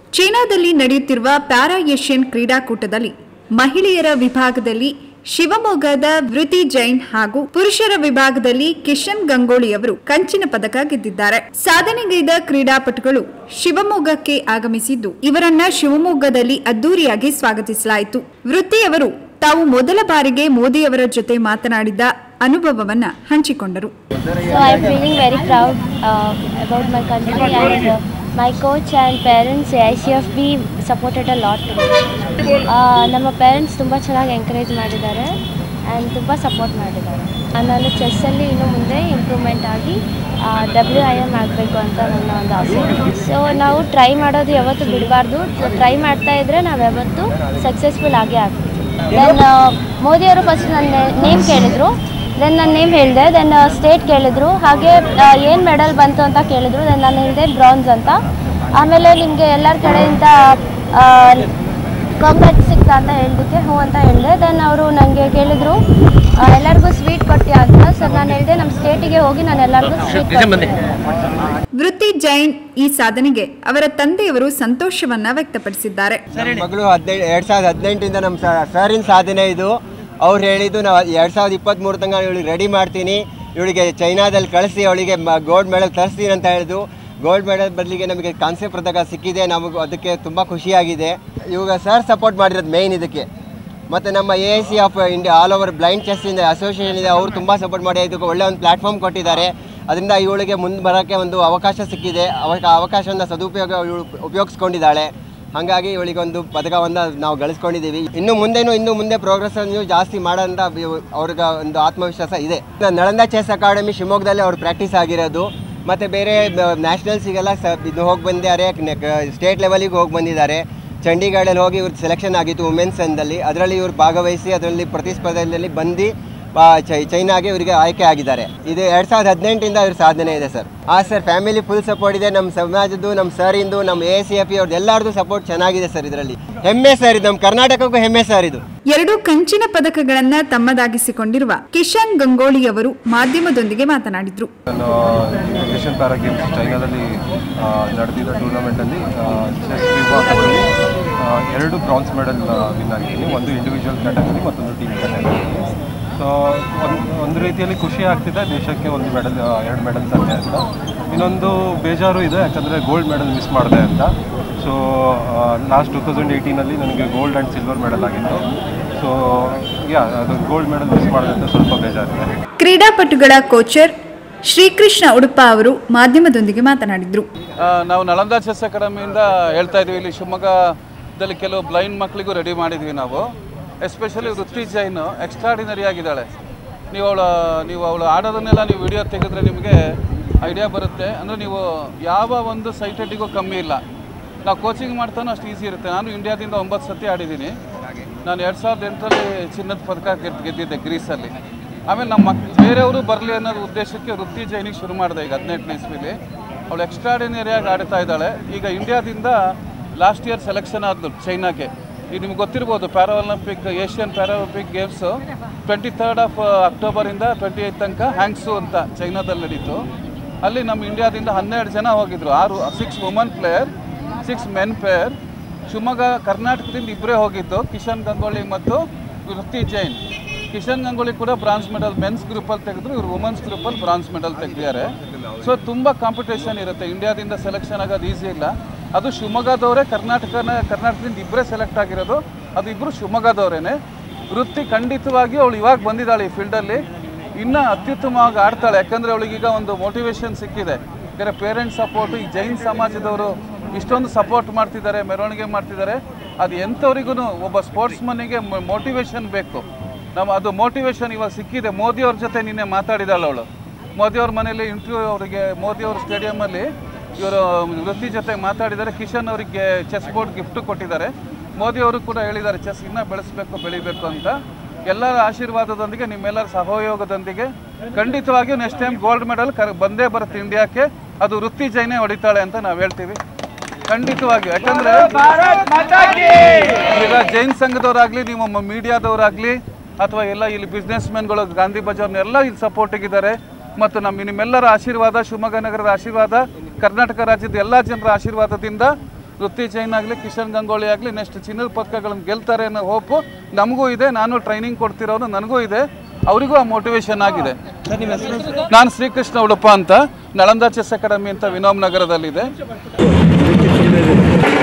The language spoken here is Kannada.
ಚೀನಾದಲ್ಲಿ ನಡೆಯುತ್ತಿರುವ ಪ್ಯಾರಾ ಏಷ್ಯನ್ ಕ್ರೀಡಾಕೂಟದಲ್ಲಿ ಮಹಿಳೆಯರ ವಿಭಾಗದಲ್ಲಿ ಶಿವಮೊಗ್ಗದ ವೃತಿ ಜೈನ್ ಹಾಗೂ ಪುರುಷರ ವಿಭಾಗದಲ್ಲಿ ಕಿಶನ್ ಗಂಗೋಳಿ ಅವರು ಕಂಚಿನ ಪದಕ ಗೆದ್ದಿದ್ದಾರೆ ಸಾಧನೆಗೈದ ಕ್ರೀಡಾಪಟುಗಳು ಶಿವಮೊಗ್ಗಕ್ಕೆ ಆಗಮಿಸಿದ್ದು ಇವರನ್ನ ಶಿವಮೊಗ್ಗದಲ್ಲಿ ಅದ್ದೂರಿಯಾಗಿ ಸ್ವಾಗತಿಸಲಾಯಿತು ವೃತ್ತಿಯವರು ತಾವು ಮೊದಲ ಬಾರಿಗೆ ಮೋದಿಯವರ ಜೊತೆ ಮಾತನಾಡಿದ ಅನುಭವವನ್ನ ಹಂಚಿಕೊಂಡರು So I'm feeling very proud uh, about my country and uh, my coach and parents ICFB supported a lot to me. Uh, ನಮ್ಮ ಪೇರೆಂಟ್ಸ್ ತುಂಬ ಚೆನ್ನಾಗಿ ಎಂಕರೇಜ್ ಮಾಡಿದ್ದಾರೆ ಆ್ಯಂಡ್ ತುಂಬ ಸಪೋರ್ಟ್ ಮಾಡಿದ್ದಾರೆ ಆ, ನಾನು ಚೆಸ್ಸಲ್ಲಿ ಇನ್ನು ಮುಂದೆ ಇಂಪ್ರೂವ್ಮೆಂಟ್ ಆಗಿ ಡಬ್ಲ್ಯೂ ಐ ಎಮ್ ಆಗಬೇಕು ಅಂತ ನನ್ನ ಒಂದು ಆಸೆ ಸೊ ನಾವು ಟ್ರೈ ಮಾಡೋದು ಯಾವತ್ತೂ ಬಿಡಬಾರ್ದು ಟ್ರೈ ಮಾಡ್ತಾ ಇದ್ದರೆ ನಾವು ಯಾವತ್ತೂ ಸಕ್ಸಸ್ಫುಲ್ ಆಗೇ ಆಗ್ತೀವಿ ದೆನ್ ಮೋದಿಯವರು ಫಸ್ಟ್ ನನ್ನ ನೇಮ್ ಕೇಳಿದರು ದೆನ್ ನನ್ನ ನೇಮ್ ಹೇಳಿದೆ ದೆನ್ ಸ್ಟೇಟ್ ಕೇಳಿದ್ರು ಹಾಗೆ ಏನು ಮೆಡಲ್ ಬಂತು ಅಂತ ಕೇಳಿದ್ರು ದೆನ್ ನಾನು ಹೇಳಿದೆ ಬ್ರಾನ್ಸ್ ಅಂತ ಆಮೇಲೆ ನಿಮಗೆ ಎಲ್ಲರ ಕಡೆಯಿಂದ ಕಾಂಗ್ರೆಸ್ ಸಿಕ್ತಾ ಅಂತ ಹೇಳಿದ್ದಕ್ಕೆ ಹ್ಞೂ ಅಂತ ಹೇಳಿದೆ ದೆನ್ ಅವರು ನನಗೆ ಕೇಳಿದರು ಎಲ್ಲರಿಗೂ ಸ್ವೀಟ್ ಕೊಟ್ಟಿ ಅಂತ ಸರ್ ನಾನು ಹೇಳಿದೆ ನಮ್ಮ ಸ್ಟೇಟಿಗೆ ಹೋಗಿ ನಾನು ಎಲ್ಲರಿಗೂ ಸ್ವೀಟ್ ಕೊಡ್ತೀನಿ ವೃತ್ತಿ ಜೈನ್ ಈ ಸಾಧನೆಗೆ ಅವರ ತಂದೆಯವರು ಸಂತೋಷವನ್ನ ವ್ಯಕ್ತಪಡಿಸಿದ್ದಾರೆ ನಮ್ಮ ಮಗಳು ಹದಿನೈದು ಎರಡು ಸಾವಿರದ ಹದಿನೆಂಟರಿಂದ ನಮ್ಮ ಸರಿನ ಸಾಧನೆ ಇದು ಅವ್ರು ಹೇಳಿದ್ದು ನಾವು ಎರಡು ಸಾವಿರದ ಇಪ್ಪತ್ತ್ಮೂರು ತನಕ ಇವಳಿಗೆ ರೆಡಿ ಮಾಡ್ತೀನಿ ಇವಳಿಗೆ ಚೈನಾದಲ್ಲಿ ಕಳಿಸಿ ಅವಳಿಗೆ ಗೋಲ್ಡ್ ಮೆಡಲ್ ತರಿಸ್ತೀನಿ ಅಂತ ಹೇಳಿದ್ರು ಗೋಲ್ಡ್ ಮೆಡಲ್ ಬದಲಿಗೆ ನಮಗೆ ಕಾಂಸ್ಯ ಪದಕ ಸಿಕ್ಕಿದೆ ನಮಗೆ ಅದಕ್ಕೆ ತುಂಬ ಖುಷಿಯಾಗಿದೆ ಇವಾಗ ಸರ್ ಸಪೋರ್ಟ್ ಮಾಡಿರೋದು ಮೇಯ್ನ್ ಇದಕ್ಕೆ ಮತ್ತು ನಮ್ಮ A I C of India all over blind chess ಇಂದ ಅಸೋಸಿಯೇಷನ್ ಇದೆ ಅವರು ತುಂಬ ಸಪೋರ್ಟ್ ಮಾಡಿ ಇದಕ್ಕೆ ಒಳ್ಳೆ ಒಂದು ಪ್ಲ್ಯಾಟ್ಫಾರ್ಮ್ ಕೊಟ್ಟಿದ್ದಾರೆ ಅದರಿಂದ ಇವಳಿಗೆ ಮುಂದೆ ಬರೋಕ್ಕೆ ಒಂದು ಅವಕಾಶ ಸಿಕ್ಕಿದೆ ಅವಕ ಅವಕಾಶವನ್ನು ಸದುಪಯೋಗ ಇವಳು ಉಪಯೋಗಿಸ್ಕೊಂಡಿದ್ದಾಳೆ ಹಾಗಾಗಿ ಇವಳಿಗೆ ಒಂದು ಪದಕವನ್ನು ನಾವು ಗಳಿಸ್ಕೊಂಡಿದ್ದೀವಿ ಇನ್ನು ಮುಂದೆನೂ ಇನ್ನು ಮುಂದೆ ಪ್ರೋಗ್ರೆಸ್ ಅನ್ನು ಜಾಸ್ತಿ ಮಾಡೋಂಥ ಅವ್ರಿಗೆ ಒಂದು ಆತ್ಮವಿಶ್ವಾಸ ಇದೆ ನಳಂದ ಚೆಸ್ ಅಕಾಡೆಮಿ ಶಿವಮೊಗ್ಗದಲ್ಲಿ ಅವ್ರು ಪ್ರಾಕ್ಟೀಸ್ ಆಗಿರೋದು ಮತ್ತು ಬೇರೆ ನ್ಯಾಷನಲ್ಸಿಗೆಲ್ಲ ಸ ಇದು ಹೋಗಿ ಬಂದಿದ್ದಾರೆ ಸ್ಟೇಟ್ ಲೆವೆಲಿಗೆ ಹೋಗಿ ಬಂದಿದ್ದಾರೆ ಚಂಡೀಗಢಲ್ಲಿ ಹೋಗಿ ಇವ್ರ ಸೆಲೆಕ್ಷನ್ ಆಗಿತ್ತು ವುಮೆನ್ಸ್ ಅಂದಲ್ಲಿ ಅದರಲ್ಲಿ ಇವ್ರು ಭಾಗವಹಿಸಿ ಅದರಲ್ಲಿ ಪ್ರತಿಸ್ಪರ್ಧೆಯಲ್ಲಿ ಬಂದು ಆ, ಚೈ ಚೈನಾಗೆ ಇವರಿಗೆ ಆಯ್ಕೆ ಆಗಿದ್ದಾರೆ ಇದು ಎರಡು ಸಾವಿರದ ಹದಿನೆಂಟರಿಂದ ಇವ್ರ ಸಾಧನೆ ಇದೆ ಸರ್ ಆ ಸರ್ ಫ್ಯಾಮಿಲಿ ಫುಲ್ ಸಪೋರ್ಟ್ ಇದೆ ನಮ್ಮ ಸಮಾಜದ್ದು ನಮ್ಮ ಸರ್ ಇಂದು ನಮ್ಮ ಎ ಸಿ ಎಫ್ ಅವ್ರದ್ದು ಎಲ್ಲರದ್ದು ಸಪೋರ್ಟ್ ಚೆನ್ನಾಗಿದೆ ಸರ್ ಇದರಲ್ಲಿ ಹೆಮ್ಮೆ ಸರ್ ಇದು ನಮ್ಮ ಕರ್ನಾಟಕಕ್ಕೂ ಹೆಮ್ಮೆ ಸರ್ ಇದು ಎರಡು ಕಂಚಿನ ಪದಕಗಳನ್ನ ತಮ್ಮದಾಗಿಸಿಕೊಂಡಿರುವ ಕಿಶನ್ ಗಂಗೋಳಿಯವರು ಮಾಧ್ಯಮದೊಂದಿಗೆ ಮಾತನಾಡಿದ್ರು ನಾನು ಏಷ್ಯನ್ ಪ್ಯಾರಾ ಗೇಮ್ಸ್ ಚೈನಾದಲ್ಲಿ ಆ, ನಡೆದಿದ್ದ ಟೂರ್ನಮೆಂಟಲ್ಲಿ ಚೆಸ್ ವಿಭಾಗದಲ್ಲಿ ಆ, ಎರಡು ಬ್ರಾನ್ಸ್ ಮೆಡಲ್ ವಿನ್ ಆಗಿದ್ದೀನಿ ಒಂದು ಇಂಡಿವಿಜುವಲ್ ಕ್ಯಾಟಗರಿ ಮತ್ತೊಂದು ಟೀಮ್ ಕ್ಯಾಟಗರಿ ಸೊ ಒಂದು ಒಂದು ರೀತಿಯಲ್ಲಿ ಖುಷಿ ಆಗ್ತಿದೆ ದೇಶಕ್ಕೆ ಒಂದು ಮೆಡಲ್ ಎರಡು ಮೆಡಲ್ ತಂದೆ ಅಂತ ಇನ್ನೊಂದು ಬೇಜಾರು ಇದೆ ಯಾಕಂದರೆ ಗೋಲ್ಡ್ ಮೆಡಲ್ ಮಿಸ್ ಮಾಡಿದೆ ಅಂತ ಸೊ ಲಾಸ್ಟ್ ಟೂ ತೌಸಂಡ್ ಏಯ್ಟೀನಲ್ಲಿ ನನಗೆ ಗೋಲ್ಡ್ ಆ್ಯಂಡ್ ಸಿಲ್ವರ್ ಮೆಡಲ್ ಆಗಿತ್ತು ಸೊ ಯಾ ಅದು ಗೋಲ್ಡ್ ಮೆಡಲ್ ಮಿಸ್ ಮಾಡಿದೆ ಅಂತ ಸ್ವಲ್ಪ ಬೇಜಾರಿದೆ ಕ್ರೀಡಾಪಟುಗಳ ಕೋಚರ್ ಶ್ರೀಕೃಷ್ಣ ಉಡುಪ ಅವರು ಮಾಧ್ಯಮದೊಂದಿಗೆ ಮಾತನಾಡಿದ್ರು ಆ, ನಾವು ನಳಂದ ಚೆಸ್ ಅಕಾಡೆಮಿಯಿಂದ ಹೇಳ್ತಾ ಇದೀವಿ ಇಲ್ಲಿ ಶಿವಮೊಗ್ಗದಲ್ಲಿ ಕೆಲವು ಬ್ಲೈಂಡ್ ಮಕ್ಕಳಿಗೂ ರೆಡಿ ಮಾಡಿದ್ವಿ ನಾವು ಎಸ್ಪೆಷಲಿ ವೃತ್ತಿ ಜೈನ್ ಎಕ್ಸ್ಟ್ರಾಡಿನರಿ ಆಗಿದ್ದಾಳೆ ನೀವು ಅವಳ ನೀವು ಅವಳು ಆಡೋದನ್ನೆಲ್ಲ ನೀವು ವಿಡಿಯೋ ತೆಗೆದ್ರೆ ನಿಮಗೆ ಐಡಿಯಾ ಬರುತ್ತೆ ಅಂದರೆ ನೀವು ಯಾವ ಒಂದು ಸೈಟೆಟಿಗೂ ಕಮ್ಮಿ ಇಲ್ಲ ನಾವು ಕೋಚಿಂಗ್ ಮಾಡ್ತಾನೂ ಅಷ್ಟು ಈಸಿ ಇರುತ್ತೆ ನಾನು ಇಂಡಿಯಾದಿಂದ ಒಂಬತ್ತು ಸತಿ ಆಡಿದ್ದೀನಿ ನಾನು ಎರಡು ಸಾವಿರದ ಎಂಟರಲ್ಲಿ ಚಿನ್ನದ ಪದಕ ಗೆದ್ದು ಗೆದ್ದಿದ್ದೆ ಗ್ರೀಸಲ್ಲಿ ಆಮೇಲೆ ನಮ್ಮ ಮಕ್ ಬೇರೆಯವರು ಬರಲಿ ಅನ್ನೋದು ಉದ್ದೇಶಕ್ಕೆ ವೃತ್ತಿ ಜೈನಿಗೆ ಶುರು ಮಾಡಿದೆ ಈಗ ಹದಿನೆಂಟನೇ ಇಸ್ವಿಲಿ ಅವಳು ಎಕ್ಸ್ಟ್ರಾಡಿನರಿಯಾಗಿ ಆಡ್ತಾ ಇದ್ದಾಳೆ ಈಗ ಇಂಡಿಯಾದಿಂದ ಲಾಸ್ಟ್ ಇಯರ್ ಸೆಲೆಕ್ಷನ್ ಆದ್ಲು ಚೈನಾಗೆ ಈಗ ನಿಮ್ಗೆ ಗೊತ್ತಿರ್ಬೋದು para olympic Asian para olympic games twenty third of ಅಕ್ಟೋಬರಿಂದ ಟ್ವೆಂಟಿ ಏಯ್ತ್ ತನಕ ಹ್ಯಾಂಗ್ಸು ಅಂತ ಚೈನಾದಲ್ಲಿ ನಡೀತು ಅಲ್ಲಿ ನಮ್ಮ ಇಂಡಿಯಾದಿಂದ ಹನ್ನೆರಡು ಜನ ಹೋಗಿದ್ರು ಆರು six woman player six men player Shivamogga ಕರ್ನಾಟಕದಿಂದ ಇಬ್ಬರೇ ಹೋಗಿದ್ದು ಕಿಶನ್ ಗಂಗೋಳಿ ಮತ್ತು ವೃತ್ತಿ ಜೈನ್ ಕಿಶನ್ ಗಂಗೋಳಿ ಕೂಡ ಬ್ರಾನ್ಸ್ ಮೆಡಲ್ ಮೆನ್ಸ್ ಗ್ರೂಪಲ್ಲಿ ತೆಗೆದ್ರು ಇವರು ವುಮೆನ್ಸ್ ಗ್ರೂಪಲ್ಲಿ ಬ್ರಾನ್ಸ್ ಮೆಡಲ್ ತೆಗೆದಿದ್ದಾರೆ ಸೊ ತುಂಬ ಕಾಂಪಿಟೇಷನ್ ಇರುತ್ತೆ ಇಂಡಿಯಾದಿಂದ ಸೆಲೆಕ್ಷನ್ ಆಗೋದು ಈಸಿ ಇಲ್ಲ ಅದು ಶಿವಮೊಗ್ಗದವರೇ ಕರ್ನಾಟಕನ ಕರ್ನಾಟಕದಿಂದ ಇಬ್ಬರೇ ಸೆಲೆಕ್ಟ್ ಆಗಿರೋದು ಅದು ಇಬ್ಬರು ಶಿವಮೊಗ್ಗದವರೇನೆ ವೃತ್ತಿ ಖಂಡಿತವಾಗಿ ಅವಳು ಇವಾಗ ಬಂದಿದ್ದಾಳೆ ಈ ಫೀಲ್ಡಲ್ಲಿ ಇನ್ನೂ ಅತ್ಯುತ್ತಮವಾಗಿ ಆಡ್ತಾಳೆ ಯಾಕಂದರೆ ಅವಳಿಗೀಗ ಒಂದು ಮೋಟಿವೇಶನ್ ಸಿಕ್ಕಿದೆ ಯಾಕಂದರೆ ಪೇರೆಂಟ್ಸ್ ಸಪೋರ್ಟು ಈ ಜೈನ್ ಸಮಾಜದವರು ಇಷ್ಟೊಂದು ಸಪೋರ್ಟ್ ಮಾಡ್ತಿದ್ದಾರೆ ಮೆರವಣಿಗೆ ಮಾಡ್ತಿದ್ದಾರೆ ಅದು ಎಂಥವ್ರಿಗೂ ಒಬ್ಬ ಸ್ಪೋರ್ಟ್ಸ್ ಮನ್ನಿಗೆ ಮೋಟಿವೇಶನ್ ಬೇಕು ನಮ್ಮ ಅದು ಮೋಟಿವೇಶನ್ ಇವಾಗ ಸಿಕ್ಕಿದೆ ಮೋದಿಯವ್ರ ಜೊತೆ ನಿನ್ನೆ ಮಾತಾಡಿದಾಳೆ ಅವಳು ಮೋದಿಯವ್ರ ಮನೇಲಿ ಇಂಟರ್ವ್ಯೂ ಅವರಿಗೆ ಮೋದಿಯವ್ರ ಸ್ಟೇಡಿಯಮಲ್ಲಿ ಇವರು ವೃತ್ತಿ ಜೊತೆ ಮಾತಾಡಿದ್ದಾರೆ ಕಿಶನ್ ಅವರಿಗೆ ಚೆಸ್ ಬೋರ್ಡ್ ಗಿಫ್ಟ್ ಕೊಟ್ಟಿದ್ದಾರೆ ಮೋದಿ ಅವರು ಕೂಡ ಹೇಳಿದ್ದಾರೆ ಚೆಸ್ ಇನ್ನೂ ಬೆಳೆಸಬೇಕು ಬೆಳಿಬೇಕು ಅಂತ ಎಲ್ಲರ ಆಶೀರ್ವಾದದೊಂದಿಗೆ ನಿಮ್ಮೆಲ್ಲರ ಸಹಯೋಗದೊಂದಿಗೆ ಖಂಡಿತವಾಗಿಯೂ ನೆಕ್ಸ್ಟ್ ಟೈಮ್ ಗೋಲ್ಡ್ ಮೆಡಲ್ ಕರ್ ಬಂದೇ ಬರುತ್ತೆ ಇಂಡಿಯಾಕ್ಕೆ ಅದು ವೃತ್ತಿ ಜೈನೇ ಹೊಡಿತಾಳೆ ಅಂತ ನಾವು ಹೇಳ್ತೀವಿ ಖಂಡಿತವಾಗಿಯೂ ಯಾಕಂದ್ರೆ ಈಗ ಜೈನ್ ಸಂಘದವರಾಗ್ಲಿ ನಿಮ್ಮ ಮೀಡಿಯಾದವರಾಗ್ಲಿ ಅಥವಾ ಎಲ್ಲ ಇಲ್ಲಿ ಬಿಸ್ನೆಸ್ ಮೆನ್ಗಳು ಗಾಂಧಿ ಬಜಾರ್ನೆಲ್ಲ ಇಲ್ಲಿ ಸಪೋರ್ಟಿಗಿದ್ದಾರೆ ಮತ್ತು ನಮ್ಮ ನಿಮ್ಮೆಲ್ಲರ ಆಶೀರ್ವಾದ ಶಿವಮೊಗ್ಗ ನಗರದ ಆಶೀರ್ವಾದ ಕರ್ನಾಟಕ ರಾಜ್ಯದ ಎಲ್ಲ ಜನರ ಆಶೀರ್ವಾದದಿಂದ ವೃತ್ತಿ ಜೈನ್ ಆಗಲಿ ಕಿಶನ್ ಗಂಗೋಳಿ ಆಗಲಿ ನೆಕ್ಸ್ಟ್ ಚಿನ್ನದ ಪದಕಗಳನ್ನು ಗೆಲ್ತಾರೆ ಅನ್ನೋ ಹೋಪು ನಮಗೂ ಇದೆ ನಾನು ಟ್ರೈನಿಂಗ್ ಕೊಡ್ತಿರೋನು ನನಗೂ ಇದೆ ಅವರಿಗೂ ಆ ಮೋಟಿವೇಶನ್ ಆಗಿದೆ ನಾನು ಶ್ರೀಕೃಷ್ಣ ಉಡುಪ ಅಂತ ನಳಂದ ಚೆಸ್ ಅಕಾಡೆಮಿ ಅಂತ ವಿನೋಮ್ ನಗರದಲ್ಲಿದೆ